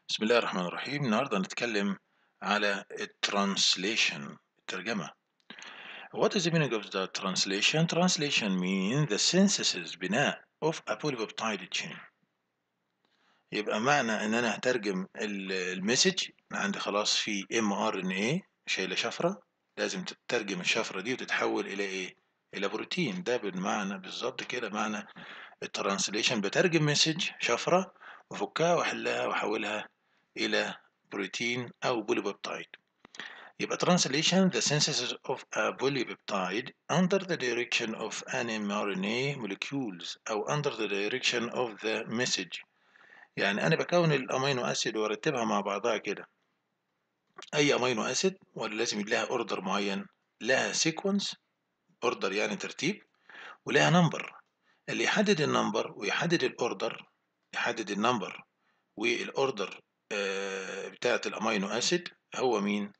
بسم الله الرحمن الرحيم النهارده هنتكلم على الترانسليشن الترجمة What is the meaning of the translation? Translation means the synthesis بناء of a polypeptide chain يبقى معنى ان انا هترجم ال- المسج عندي خلاص في ام ار ان ايه شايله شفره لازم تترجم الشفره دي وتتحول الى ايه الى بروتين ده بالمعنى بالظبط كده معنى الترانسليشن بترجم مسج شفره وافكها واحلها واحولها الى بروتين او بوليبيبتايد يبقى translation the synthesis of a polypeptide under the direction of an mRNA molecules أو under the direction of the message يعني أنا بكون الأمينو أسيد وأرتبها مع بعضها كده أي أمينو أسيد ولا لازم لها أوردر معين لها سيكونس أوردر يعني ترتيب ولها نمبر اللي يحدد النمبر ويحدد الأوردر يحدد النمبر والأوردر آه، بتاعة الأمينو أسيد هو مين؟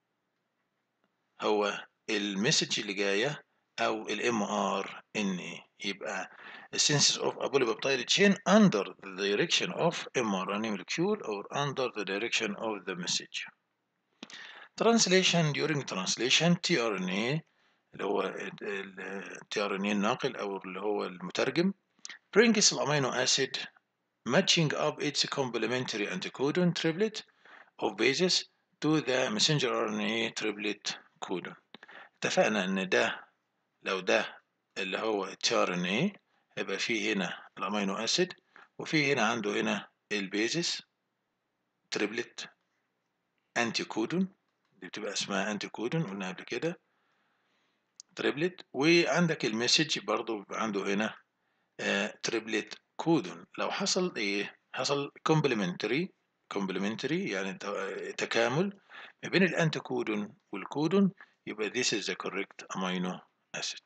هو المسج اللي جايه او الام ار ان اي يبقى السنسس of a polypeptide chain under the direction of mRNA molecule or under the direction of the message. Translation during translation tRNA اللي هو ال tRNA الناقل او اللي هو المترجم brings الامينو acid matching up its complementary anticodon triplet of bases to the messenger RNA triplet codon. اتفقنا ان ده لو ده اللي هو التي ان اي هيبقى فيه هنا الامينو اسيد وفيه هنا عنده هنا البيزس تريبلت انتي كودون دي بتبقى اسمها انتي كودون قلنا قبل كده تريبلت وعندك المسج برضو بيبقى عنده هنا آه تريبلت كودون لو حصل ايه حصل كومبلمنتري كومبلمنتري يعني ت- تكامل ما بين الانتي كودون والكودون يبقى this is the correct amino acid.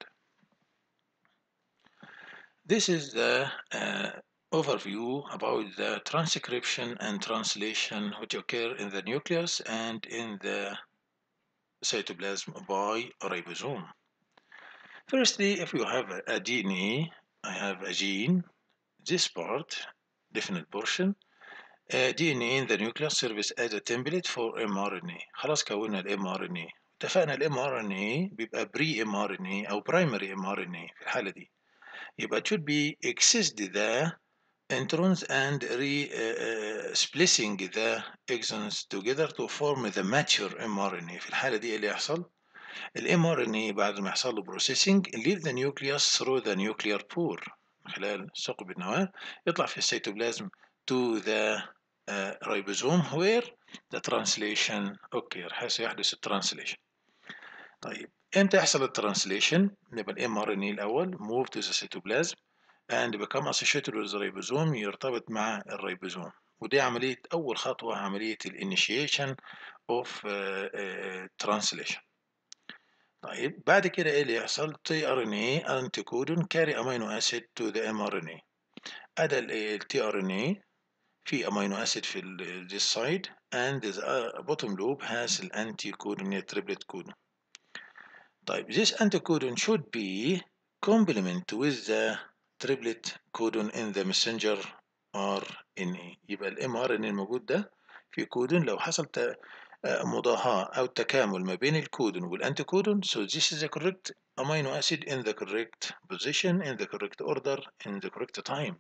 This is the uh, overview about the transcription and translation which occur in the nucleus and in the cytoplasm by ribosome. Firstly, if you have a DNA, I have a gene, this part, definite portion, uh, DNA in the nucleus serves as a template for mRNA. خلاص كونا ال mRNA. اتفقنا ال mRNA بيبقى pre mRNA أو primary mRNA في الحالة دي. يبقى it should be exist the introns and re uh, uh, splicing the exons together to form the mature mRNA. في الحالة دي إيه اللي يحصل؟ ال mRNA بعد ما يحصل له processing leave the nucleus through the nuclear pore من خلال ثقب النواة يطلع في السيتوبلازم to the uh, ribosome where the translation occur حيث يحدث الترانسليشن طيب امتى يحصل الترانسليشن نبقى الام ار ان اي الاول move to the cytoplasm and become associated with the ribosome يرتبط مع الريبوزوم ودي عملية أول خطوة عملية الانيشيشن of uh, uh, translation طيب بعد كده ايه اللي يحصل تي ار ان اي انتي كودون كاري امينو اسيد تو ذا ام ار ان اي ادى التي ار ان اي في امينو اسيد في ال- this side and the uh, bottom loop has الانتي كودون triplet codon طيب this anticodon should be complement with the triplet codon in the messenger RNA يبقى الام ار ان الموجود ده في كودون لو حصل ت- آه، مضاهاة أو تكامل ما بين الكودون والأنتي كودون so this is the correct amino acid in the correct position in the correct order in the correct time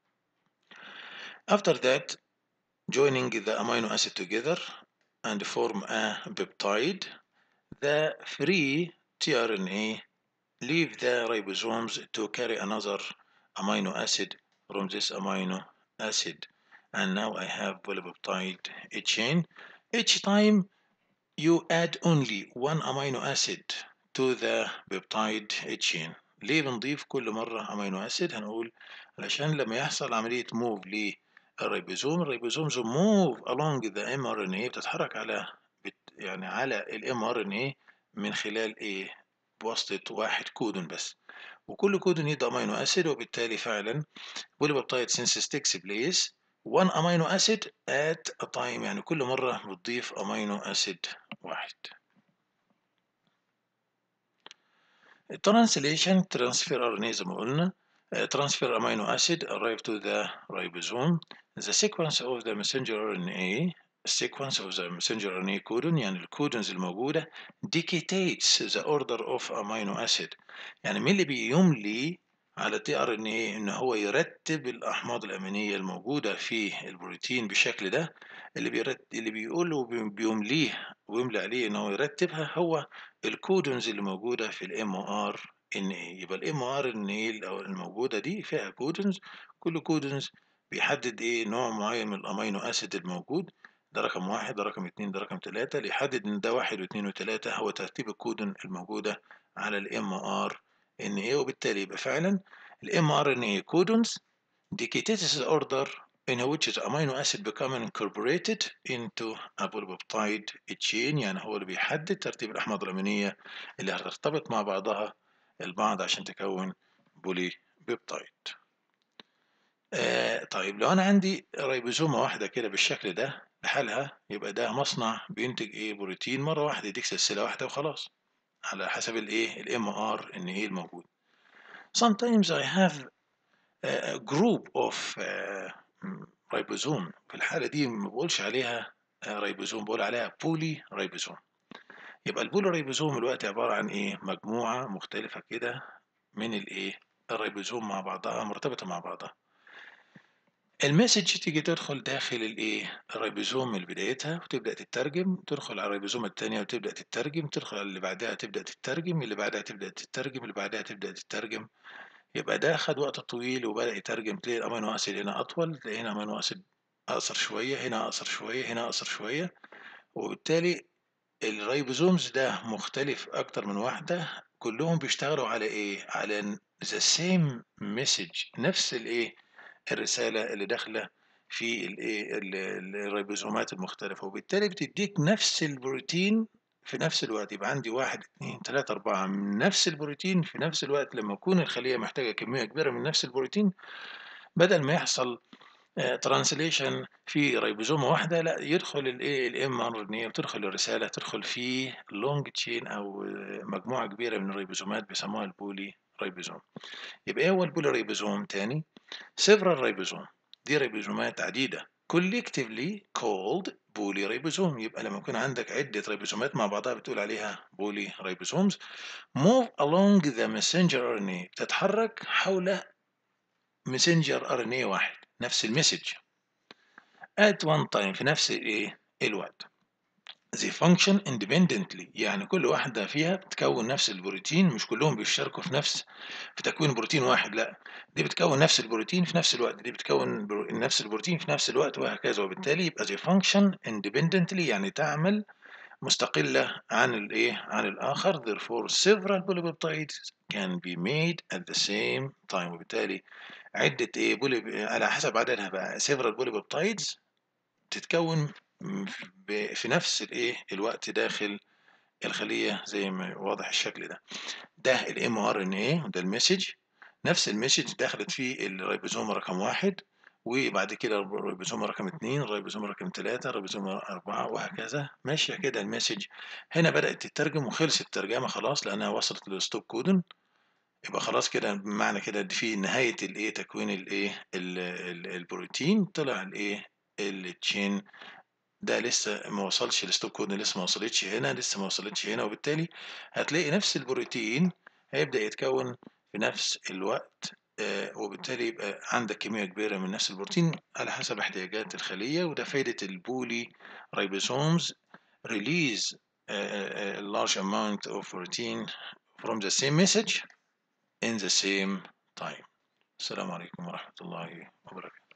after that joining the amino acid together and form a peptide the free tRNA leave the ribosomes to carry another amino acid from this amino acid and now I have polypeptide chain each time you add only one amino acid to the peptide chain ليه بنضيف كل مرة امينو اسيد هنقول علشان لما يحصل عملية موف للريبوزوم الريبوزومز موف along the mRNA بتتحرك على بت يعني على الام ار ان اي من خلال ايه بواسطة واحد كودون بس وكل كودون يدي امينو اسيد وبالتالي فعلا polypeptide synthesis takes place one amino acid at a time يعني كل مرة بتضيف امينو اسيد واحد الترانسليشن ترانسفير ار ان زي ما قلنا uh, transfer amino acid arrive to the ribosome. The sequence of the messenger RNA sequence of the messenger RNA codon يعني الكودونز الموجودة dictates the order of amino acid يعني مين اللي بيملي على تي ار ان ايه ان هو يرتب الاحماض الامينيه الموجوده في البروتين بالشكل ده اللي بيرتب اللي بيقوله بيمليه ويملي عليه ان هو يرتبها هو الكودونز اللي موجوده في الام ار ان ايه يبقى الام ار ان ايه الموجوده دي فيها كودونز كل كودونز بيحدد ايه نوع معين من الامينو اسيد الموجود ده رقم واحد ده رقم اتنين ده رقم تلاتة ليحدد ان ده واحد واتنين وتلاتة هو ترتيب الكودون الموجودة على الام ار ان ايه وبالتالي يبقى فعلا الام ار ان ايه codons dictates the order in which the amino acid become incorporated into a polypeptide chain يعني هو اللي بيحدد ترتيب الاحماض الامينيه اللي هترتبط مع بعضها البعض عشان تكون بولي بيبتايد آه طيب لو انا عندي ريبوزومه واحده كده بالشكل ده بحالها يبقى ده مصنع بينتج ايه بروتين مره واحده يديك سلسله واحده وخلاص على حسب الايه الام ار ان ايه الموجود sometimes I have a group of uh, ribosome في الحالة دي ما بقولش عليها ريبوزوم بقول عليها بولي ريبوزوم يبقى البولي ريبوزوم الوقت عبارة عن ايه مجموعة مختلفة كده من الايه الريبوزوم مع بعضها مرتبطة مع بعضها المسج تيجي تدخل داخل الايه الريبوزوم من بدايتها وتبدا تترجم تدخل على الريبوزوم الثانيه وتبدا تترجم تدخل على اللي بعدها تبدا تترجم اللي بعدها تبدا تترجم اللي بعدها تبدا تترجم يبقى ده خد وقت طويل وبدا يترجم تلاقي الامينو اسيد هنا اطول تلاقي هنا امينو اسيد اقصر شويه هنا اقصر شويه هنا اقصر شويه وبالتالي الريبوزومز ده مختلف اكتر من واحده كلهم بيشتغلوا على ايه على ذا سيم مسج نفس الايه الرسالة اللي داخلة في الايه الريبوزومات المختلفة وبالتالي بتديك نفس البروتين في نفس الوقت يبقى عندي واحد اثنين ثلاثة أربعة من نفس البروتين في نفس الوقت لما تكون الخلية محتاجة كمية كبيرة من نفس البروتين بدل ما يحصل ترانسليشن في ريبوزومة واحدة لا يدخل الايه الام ار ان اي وتدخل الرسالة تدخل في لونج تشين او مجموعة كبيرة من الريبوزومات بيسموها البولي ريبوزوم يبقى ايه هو البولي ريبوزوم تاني several ريبوزوم دي ريبوزومات عديدة collectively called بولي ريبوزوم يبقى لما يكون عندك عدة ريبوزومات مع بعضها بتقول عليها بولي ريبوزومز move along the messenger RNA تتحرك حول messenger RNA واحد نفس المسج at one time في نفس الايه الوقت they function independently يعني كل واحدة فيها بتكون نفس البروتين مش كلهم بيشتركوا في نفس في تكوين بروتين واحد لا دي بتكون نفس البروتين في نفس الوقت دي بتكون نفس البروتين في نفس الوقت وهكذا وبالتالي يبقى they function independently يعني تعمل مستقلة عن الايه عن الآخر therefore several polypeptides can be made at the same time وبالتالي عدة ايه بولي على حسب عددها بقى several polypeptides تتكون في نفس الايه الوقت داخل الخليه زي ما واضح الشكل ده ده الام ار ان ايه ده المسج نفس المسج دخلت في الريبوزوم رقم واحد وبعد كده الريبوزوم رقم اتنين الريبوزوم رقم تلاتة الريبوزوم أربعة وهكذا ماشية كده المسج هنا بدأت تترجم وخلصت الترجمة خلاص لأنها وصلت للستوب كودن يبقى خلاص كده بمعنى كده في نهاية الايه تكوين الايه البروتين طلع الايه التشين ده لسه ما وصلش لستوب كودن لسه ما وصلتش هنا لسه ما وصلتش هنا وبالتالي هتلاقي نفس البروتين هيبدأ يتكون في نفس الوقت آه وبالتالي يبقى عندك كمية كبيرة من نفس البروتين على حسب احتياجات الخلية وده فايدة البولي ريبوسومز release a large amount of protein from the same message in the same time السلام عليكم ورحمة الله وبركاته